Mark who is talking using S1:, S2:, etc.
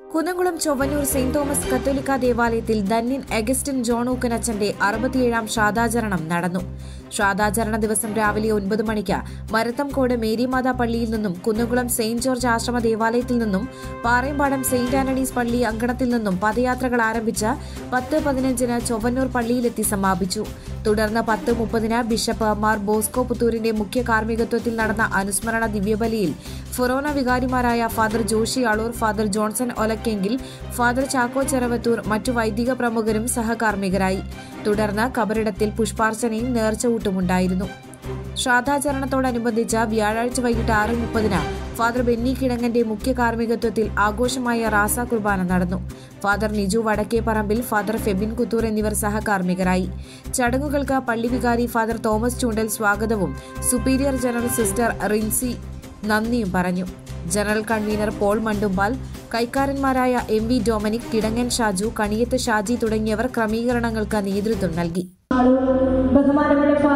S1: Kunnamkulam Chowwannur saint Thomas കത്തോലിക്ക ദേവാലയത്തിൽ ധന്യൻ Augustine John ഊക്കനച്ചന്റെ അറുപത്തിയേഴാം ശ്രാദ്ധാചരണം നടന്നു ശ്രാദ്ധാചരണ ദിവസം രാവിലെ ഒൻപത് മണിക്ക് മരത്തംകോട് മേരിമാതാ പള്ളിയിൽ നിന്നും കുന്നംകുളം സെയിന്റ് ജോർജ് ആശ്രമ ദേവാലയത്തിൽ നിന്നും പാറയമ്പാടം സെയിന്റ് ആന്റണീസ് പള്ളി അങ്കണത്തിൽ നിന്നും പദയാത്രകൾ ആരംഭിച്ച് പത്ത് പതിനഞ്ചിന് ചൊവ്വന്നൂർ പള്ളിയിലെത്തി സമാപിച്ചു തുടർന്ന് പത്ത് മുപ്പതിന് ബിഷപ്പ് മാർ ബോസ്കോ പുത്തൂരിന്റെ മുഖ്യ കാർമ്മികത്വത്തിൽ നടന്ന അനുസ്മരണ ദിവ്യബലിയിൽ ഫൊറോന വികാരിമാരായ father Joshi Aloor father Johnson Olakkengil father Chacko Cheravathur മറ്റു വൈദിക പ്രമുഖരും സഹകാർമ്മികരായി തുടർന്ന് കബറിടത്തിൽ പുഷ്പാർച്ചനയും നേർച്ചകൂട്ടുമുണ്ടായിരുന്നു ശ്രാദ്ധാചരണത്തോടനുബന്ധിച്ച് വ്യാഴാഴ്ച വൈകിട്ട് ആറ് മുപ്പതിന് ഫാദർ ബെന്നി കിടങ്ങന്റെ മുഖ്യ കാർമ്മികത്വത്തിൽ ആഘോഷമായ റാസ കുർബാന നടന്നു ഫാദർ നിജു വടക്കേപ്പറമ്പിൽ ഫാദർ ഫെബിൻ കുത്തൂർ എന്നിവർ സഹകാർമ്മികരായി ചടങ്ങുകൾക്ക് പള്ളി വികാരി ഫാദർ തോമസ് ചൂണ്ടൽ സ്വാഗതവും സുപ്പീരിയർ ജനറൽ സിസ്റ്റർ റിൻസി നന്ദിയും പറഞ്ഞു ജനറൽ കൺവീനർ പോൾ മണ്ടുമ്പാൽ കൈക്കാരന്മാരായ M V Dominic Kidangan Shaju Kaniyath Shaji തുടങ്ങിയവർ ക്രമീകരണങ്ങൾക്ക് നേതൃത്വം നൽകി
S2: ബഹുമാനമുള്ള